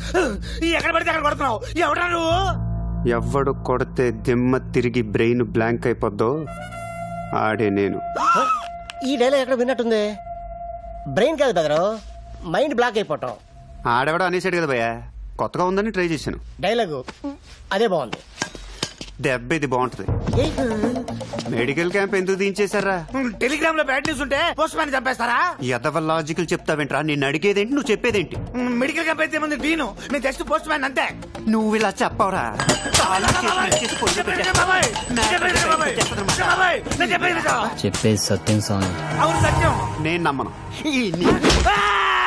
ఎక్కడ పడితే అక్కడ కొడుతున్నావు ఎవడా నువ్వు ఎవడు కొడితే దిమ్మ తిరిగి బ్రెయిన్ బ్లాంక్ అయిపోద్దో ఆడే నేను ఈ డైలాగ్ ఎక్కడ విన్నట్టుంది బ్రెయిన్ కాదు బెదరు మైండ్ బ్లాక్ అయిపోవటం ఆడెవడో అనేసాడు కదా భయ్యా కొత్తగా ఉందని ట్రై చేశాను డైలాగు అదే బాగుంది దెబ్బ ఇది బాగుంటది ఏయ్, మెడికల్ క్యాంప్ ఎందుకు దించేశారా టెలిగ్రామ్ లో బ్యాడ్ న్యూస్ ఉంటే పోస్ట్ మ్యాన్ చంపేస్తారా ఎదవ లాజికల్ చెప్తావేంట్రా నేను అడిగేదేంటి నువ్వు చెప్పేదేంటి మెడికల్ క్యాంప్ అయితే ముందు డీను నేను జస్ట్ పోస్ట్ మ్యాన్ అంతే నువ్వు ఇలా చెప్పవరా బాబాయ్, నేను చెప్పేది విను బాబాయ్. బాబాయ్, నేను చెప్పేది విను. చెప్పేది సత్యం స్వామి అవును సత్యం నేను నమ్మను ఈ నీ- ఆ!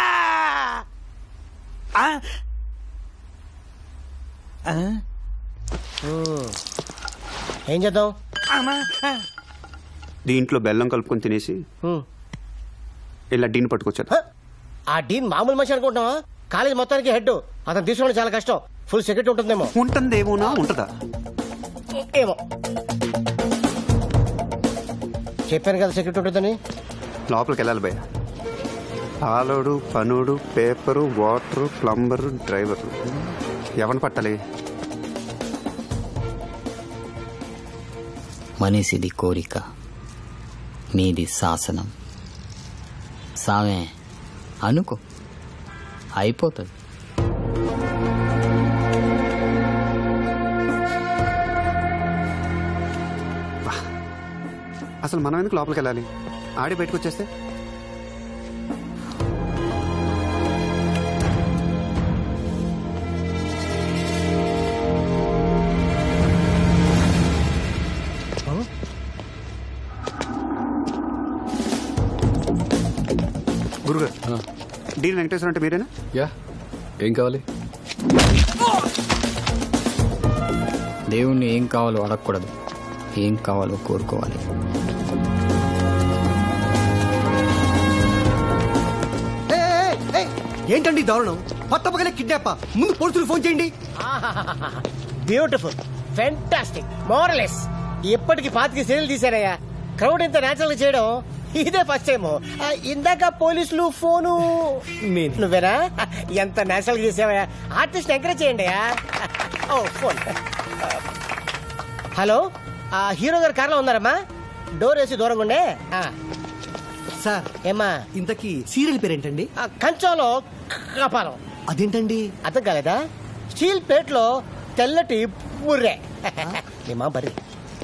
ఆ? ఆ? ఏం చేద్దాం అమ్మా. దీంట్లో బెల్లం కలుపుకొని తినేసి హ్మ్. ఇలా డీన్ పట్టుకొచ్చాను హ? ఆ డీన్ మామూలు మనిషి అనుకుంటున్నావా కాలేజ్ మొత్తానికి హెడ్ అతను తీసుకోవడం చాలా కష్టం ఫుల్ సెక్యూరిటీ ఉంటుందేమో ఉంటుందేమోనా ఉంటుందా ఏమో చెప్పాను కదా సెక్యూరిటీ ఉంటుందని లోపలికి వెళ్ళాలి భయ్య పాలోడు పనుడు పేపరు వాటరు ప్లంబరు డ్రైవరు ఎవరిని పట్టాలి మనిషిది కోరిక మీది శాసనం సామే అనుకో అయిపోతుంది అసలు మనం ఎందుకు లోపలికి వెళ్ళాలి ఆడి బయటకు వచ్చేస్తే గురుగారు డీన్ వెంకటేశ్వర అంటే మీరేనా యా ఏం కావాలి దేవుణ్ణి ఏం కావాలో అడగకూడదు ఏం కావాలో కోరుకోవాలి ఏంటండి దారుణం కొత్త పగలే కిడ్నాప్ ముందు పోలీసులు ఫోన్ చేయండి బ్యూటిఫుల్ ఫెంటాస్టిక్ మోరలెస్ ఇప్పటికి పాతికి సీరియల్ తీశారయ్యా క్రౌడ్ ఇంత నేచురల్ గా చేయడం ఇదే ఫస్ట్ టైం ఇందాక పోలీసులు ఫోను నువ్వేనా ఎంత నేచురల్ గా చేసావయ్యా ఆర్టిస్ట్ ఎంకరేజ్ చేయండి అయ్యా ఓ ఫోన్ హలో ఆ హీరో గారు కార్లో ఉన్నారమ్మా డోర్ వేసి దూరంగా ఉండే ఆ, సార్ ఏమ్మా ఇంతకీ సీరియల్ పేరేంటండి ఆ, కంచంలో కపాలం అదేంటండి అర్థం కాలేదా స్టీల్ ప్లేట్ లో తెల్లటి బుర్రే ఏమా బరి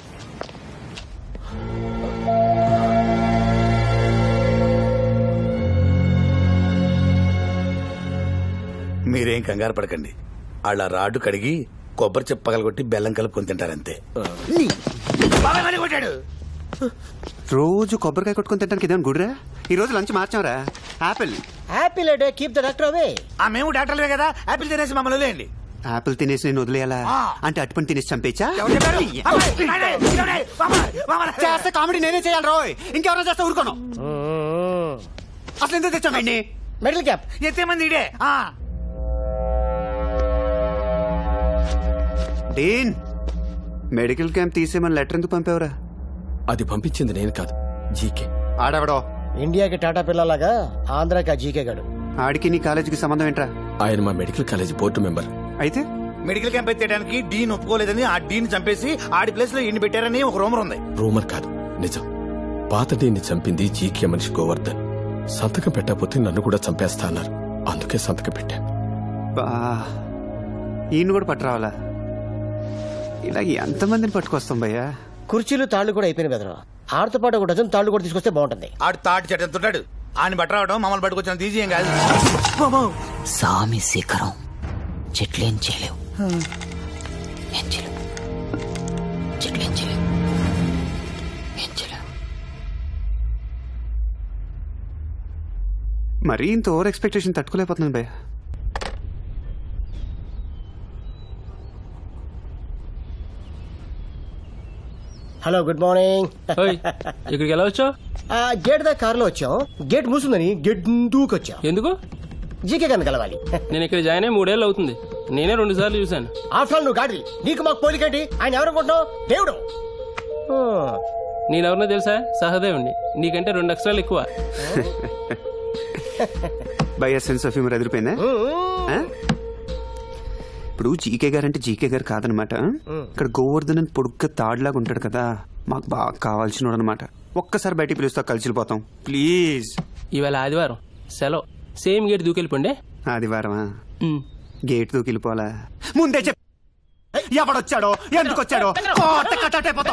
మీరేం కంగారు పడకండి వాళ్ళ రాడు కడిగి కొబ్బరి చెప్ప పగలగొట్టి బెల్లం కలుపుకొని తింటారంతే బాబాయ్ మళ్ళీ కొట్టాడు రోజు కొబ్బరికాయ కొట్టుకొని తింటానికి ఇదేమన్నా గుడిరా ఈ రోజు లంచ్ మార్చాంరా apple happy day keep the doctor away ఆ మేము డాక్టర్లే కదా యాపిల్ తినేసి మమ్మల్ని వదిలేయండి యాపిల్ తినేసి నేను వదిలేయాలా ఆ. అంటే అటుపని తినేసి చంపేచా ఎవరు చెప్పారు బాబాయ్, నాయనే, ఇవ్వండి, బాబాయ్, బాబాయ్. చేస్తే కామెడీ నేనే చేయాలి రోయ్ ఇంకెవరైనా చేస్తే ఊరుకోను అసలు ఎందుకు తెచ్చామండి మెడల్ క్యాప్ ఎంతమంది ఇడే ఆ. డీన్ మెడికల్ క్యాంప్ తీసేమని లెటర్ ఎందుకు పంపావురా అది పంపించింది నేను కాదు జీకే ఆడవడో ఇండియాకి టాటా పిల్లలాగా ఆంధ్రాకి ఆ జీకే గడు ఆడికి నీ కాలేజీకి సంబంధం ఏంట్రా ఆయన మా మెడికల్ కాలేజ్ బోర్డు మెంబర్ అయితే మెడికల్ క్యాంప్ ఎత్తేయడానికి డీన్ ఒప్పుకోలేదని ఆ డీన్ చంపేసి ఆడి ప్లేస్ లో ఇండి పెట్టారని ఒక రూమర్ ఉంది రూమర్ కాదు నిజం పాత దీన్ని చంపింది జీకే మనిషి గోవర్ధన్ సంతకం పెట్టకపోతే నన్ను కూడా చంపేస్తా అన్నారు అందుకే సంతకం పెట్టాను బా ఈయన కూడా పట్టురావాలా ఇలా ఎంతమందిని పట్టుకొస్తాం భయ్యా కుర్చీలు తాళ్లు కూడా అయిపోయిన బెదరు ఆడితో పాటు ఒక డజన్ తాళ్లు కూడా తీసుకొస్తే బాగుంటుంది ఆడు తాటి చెట్టు ఎంత ఉంటాడు ఆయన బట్ట రావడం మమ్మల్ని పట్టుకొచ్చిన తీసి ఏం కాదు సామి శిఖరం చెట్లేం చేయలేవు ఏం చేయలేవు చెట్లేం చేయలేవు ఏం చేయలేవు మరీ ఇంత ఓవర్ ఎక్స్పెక్టేషన్ తట్టుకోలేకపోతున్నాను భయ్యా హలో గుడ్ మార్నింగ్ ఓయ్ ఇక్కడికి ఎలా వచ్చావు గేట్ దా కారులో వచ్చాం గేట్ మూసిందని గేట్ దూకొచ్చాం ఎందుకు జీకే గారిని కలవాలి నేను ఇక్కడ జాయిన్ అయ్యి మూడేళ్ళు అవుతుంది నేనే రెండు సార్లు చూశాను ఆఫ్టర్ ఆల్ నువ్వు గాడి నీకు మాకు పోలికేంటి ఆయన ఎవరనుకుంటున్నావు దేవుడు Hmm. నేనెవరినో తెలుసా సహదేవుణ్ణి నీకంటే రెండు అక్షరాలు ఎక్కువ భయ్యా సెన్స్ ఆఫ్ హ్యూమర్ ఎదిరిపోయిందా Hmm. ఆ? ఇప్పుడు జీకే గారు అంటే జీకే గారు కాదనమాట ఇక్కడ గోవర్ధన్ అని పొడుగ్గా తాడులాగా ఉంటాడు కదా మాకు బాగా కావాల్సిన అనమాట ఒక్కసారి బయటికి పిలుస్తా కలిసి వెళ్ళిపోతాం ప్లీజ్ ఇవాళ ఆదివారం సెలవు సేమ్ గేట్ దూకెళ్ళిపోండి ఆదివారమా ఉమ్. గేట్ దూకి వెళ్ళిపోవాలా ముందే చెప్ ఎవడొచ్చాడో ఎందుకు వచ్చాడో కోట కట్టయిపోతాం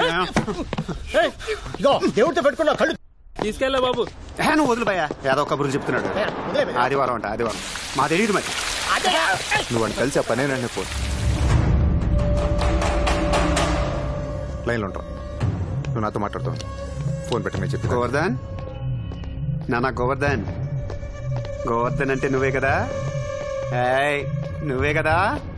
ఇగో దేవుడితో పెట్టుకున్న కళ్ళు తీసుకెళ్ళా బాబు నువ్వు వదిలి భయ్యా ఏదో కబుర్లు చెప్తున్నాడు వదిలే భయ్యా. ఆదివారం అంట ఆదివారం మా తెలియదు మరి అదే. నువ్వు అని కలిసి పనే నన్ను ఫోన్ లైన్లో ఉంటావు నువ్వు నాతో మాట్లాడుతావు ఫోన్ పెట్టి నేను చెప్పి గోవర్ధన్ నానా గోవర్ధన్ గోవర్ధన్ అంటే నువ్వే కదా ఏయ్ నువ్వే కదా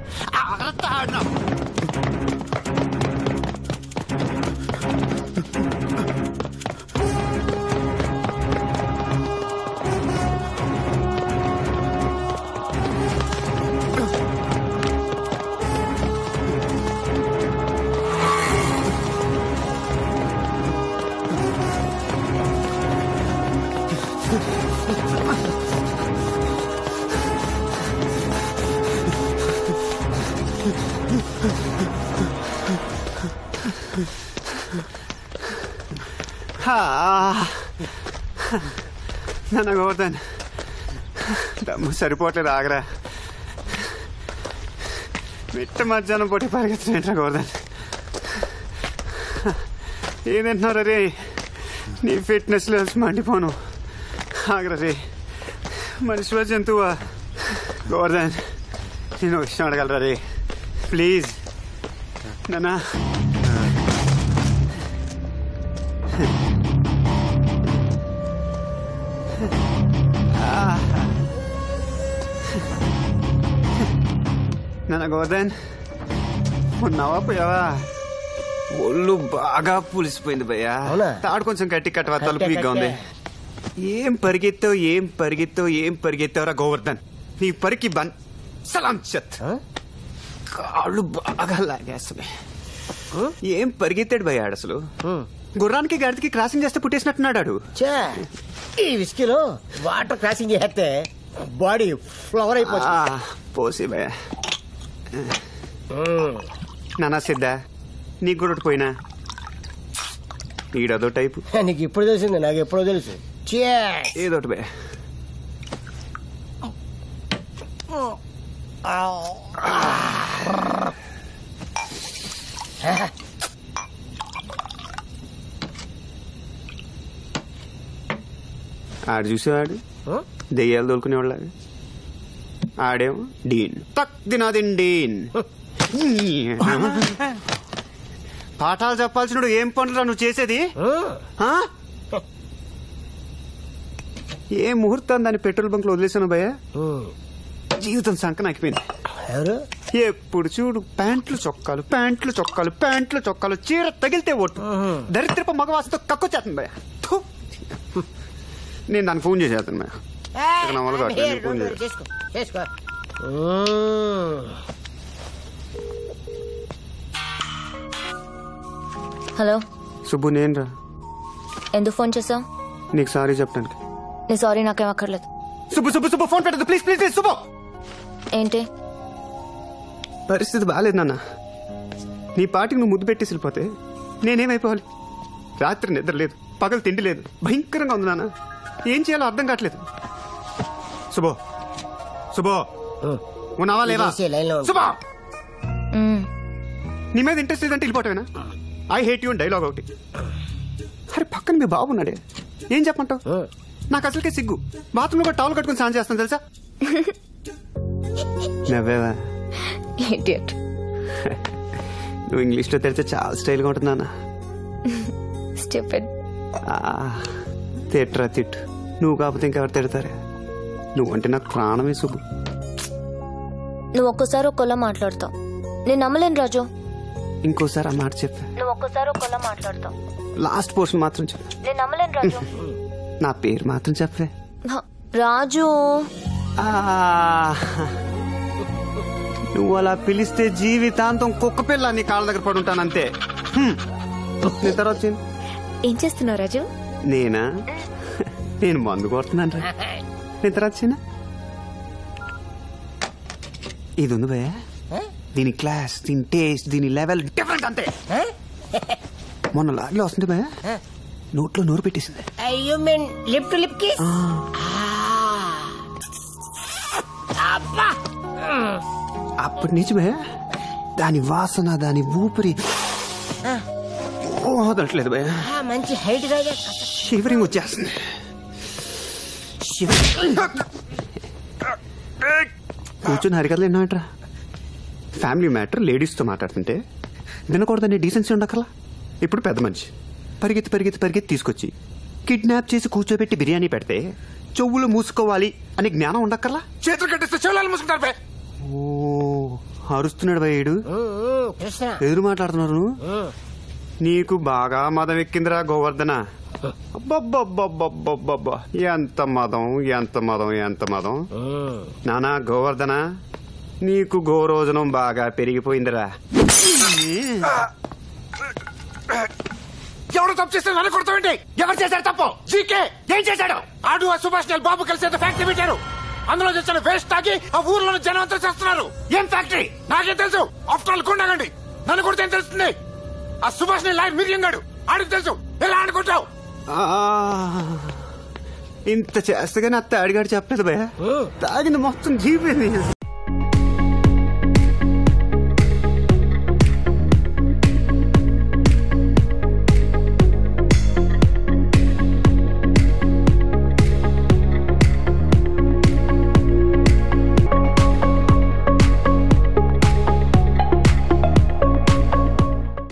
హా. నాన్న గోవర్ధన్ దమ్ము సరిపోవట్లేదు ఆగరా మిట్ట మధ్యాహ్నం పొట్టి పరిగెత్తున్నట్రా గోవర్ధన్ ఏం తింటున్నారా రే నీ ఫిట్నెస్ లెవెల్స్ మండిపోను ఆగరా రే మనిషివా జంతువా గోవర్ధన్ నేను ఒక విషయం అడగలరా రే ప్లీజ్ నానా నాన్న గోవర్ధన్ ఉన్నావా పోయావా ఒళ్ళు బాగా పులిసిపోయింది భయ్యా అవునా? తాడు కొంచెం గట్టి కట్టవా తలుపు కట్టే, వీక్గా ఉంది ఏం పరిగెత్తావు ఏం పరిగెత్తావు ఏం పరిగెత్తావురా గోవర్ధన్ నీ పరికి బన్ సలాం చత్ కాళ్ళు బాగా లాగేస్తున్నాయి ఏం పరిగెత్తాడు భయ్యాడు అసలు గుర్రానికి గడికి క్రాసింగ్ చేస్తే పుట్టేసినట్టున్నాడు ఆడు. ఛే, ఈ విస్కీలో వాటర్ క్రాసింగ్ చేస్తే బాడీ ఫ్లవర్ ఆ, అయిపోతుంది పోసి భయ నానా సిద్ధ నీకు కూడా ఒకటి పోయినా ఈడదో టైపు నీకు ఇప్పుడు తెలిసింది నాకు ఎప్పుడో తెలుసు Cheers. ఏదోటి భయ ఆడు చూసేవాడు Huh? దెయ్యాలు దొరుకునేవాళ్ళ ఆడేమో డీన్ తక్ దినాదిన్ డీన్ పాఠాలు చెప్పాల్సిన ఏం పనులు నువ్వు చేసేది ఆ? ఏ ముహూర్తం దాన్ని పెట్రోల్ బంక్ లో వదిలేసాను భయ్య జీవితం సంకనాకిపోయింది ఎవరు ఎప్పుడు చూడు ప్యాంట్లు చొక్కాలు ప్యాంట్లు చొక్కాలు ప్యాంట్లు చొక్కాలు చీర తగిలితే ఒట్టు దరిద్రపు మగవాసతో కక్కొచ్చేస్తుంది భయ్య థు. నేను దానికి ఫోన్ చేసేస్తాను భయ్య ఇక నా వల్ల కావట్లేదు, Here, నేను ఫోన్ don't చేయను. worry, చేసుకో చేసుకో మ్మ్. హలో సుబ్బు నేను రా ఎందుకు ఫోన్ చేసావు నీకు సారీ చెప్పడానికి నీ సారీ నాకేం అక్కర్లేదు సుబ్బు సుబ్బు సుబ్బు ఫోన్ పెట్టదు ప్లీజ్ ప్లీజ్ ప్లీజ్ సుబ్బు ఏంటి పరిస్థితి బాగాలేదు నాన్న నీ పాటికి నువ్వు ముద్దు పెట్టేసి వెళ్ళిపోతే నేనేమైపోవాలి రాత్రి నిద్ర లేదు పగలు తిండి లేదు భయంకరంగా ఉంది నాన్న ఏం చేయాలో అర్థం కావట్లేదు శుభో శుభో ఉన్నావా లేవా తీసేసి లైన్లో ఉండు. శుభో మ్మ్. నీ మీద ఇంట్రెస్ట్ లేదంటే వెళ్ళిపోవటమేనా ఐ హేట్ యూ డైలాగ్ ఒకటి అరే పక్కన మీ బాబు ఉన్నాడే ఏం చెప్పంటావు మ్మ్. నాకు అసలుకే సిగ్గు బాత్రూంలో కూడా టవల్ కట్టుకుని స్నానం చేస్తాను తెలుసా నవ్వేవా Idiot. నువ్వు ఇంగ్లీష్లో తెరిస్తే చాలా స్టైల్గా ఉంటుంది నాన్న Stupid. ఆ, తిట్రా తిట్టు నువ్వు కాకపోతే ఇంకెవరు తిడతారే నువ్వంటే నాకు ప్రాణమే సుబ్బు నువ్వు ఒక్కోసారి ఒక్కోలా మాట్లాడతావు నేను నమ్మలేను రాజు ఇంకోసారి ఆ మాట చెప్పా నువ్వు ఒక్కోసారి ఒక్కోలా మాట్లాడతావు లాస్ట్ పోర్షన్ మాత్రం చెప్పా నేను నమ్మలేను రాజు నా పేరు మాత్రం చెప్పే హ, రాజు ఆ, నువ్వు అలా పిలిస్తే జీవితాంతం కుక్క పిల్ల నీ కాళ్ళ దగ్గర పడి ఉంటాను అంతే హ్మ్. నీ తర్వాత చేయను. ఏం చేస్తున్నావు రాజు నేనా నేను మందు కొడుతున్నాను రా నేను తర్వాత చిన్న ఇది ఉంది భయ దీని క్లాస్ దీని టేస్ట్ దీని లెవెల్ డిఫరెంట్ అంతే మొన్న లారీలో వస్తుంది భయ నోట్లో నోరు పెట్టేసింది you mean lip to lip kiss అబ్బా అప్పటి నుంచి భయ దాని వాసన దాని ఊపిరి ఓ వదలట్లేదు భయ ఆ, మంచి హైట్ గా షివరింగ్ వచ్చేస్తుంది షివరింగ్. కూర్చొని హరికథలు విన్నామంటరా ఫ్యామిలీ మ్యాటర్ లేడీస్తో మాట్లాడుతుంటే వినకూడదనే డీసెన్సీ ఉండక్కర్లా ఇప్పుడు పెద్ద మనిషి పరిగెత్తి పరిగెత్తి పరిగెత్తి తీసుకొచ్చి కిడ్నాప్ చేసి కూర్చోబెట్టి బిర్యానీ పెడితే చెవులు మూసుకోవాలి అనే జ్ఞానం ఉండక్కర్లా చేతులు కట్టిస్తే చెవులు మూసుకుంటారు బే ఓ అరుస్తున్నాడు భయ్యుడు కృష్ణ ఎదురు మాట్లాడుతున్నారు నువ్వు? నీకు బాగా మదం ఎక్కిందిరా గోవర్ధన అబ్బబ్బబ్బబ్బబ్బబ్బబ్బా. ఎంత మదం ఎంత మదం ఎంత మదం నానా గోవర్ధన నీకు గోరోజనం బాగా పెరిగిపోయిందిరా ఎవరు తప్పు చేస్తే నన్ను కొడతామండి ఎవరు చేశారు తప్పు జీకే ఏం చేశాడు ఆడు ఆ సుభాష్ నాయుడు బాబు కలిసి ఏదో ఫ్యాక్టరీ పెట్టారు అందులో తెచ్చిన వేస్ట్ తాగి ఆ ఊర్లో జనం అంతా చేస్తున్నారు ఏం ఫ్యాక్టరీ నాకేం తెలుసు ఆఫ్టర్ ఆల్ గుండాగండి నన్ను కొడితే ఏం తెలుస్తుంది ఆ సుభాష్ నాయుడు లాయర్ మిరియం గాడు ఆడికి తెలుసు ఎలా అనుకుంటావు ఆ, ఇంత చేస్తగానే అత్త అడిగాడు చెప్పలేదు భయ తాగింది మొత్తం జీపోయింది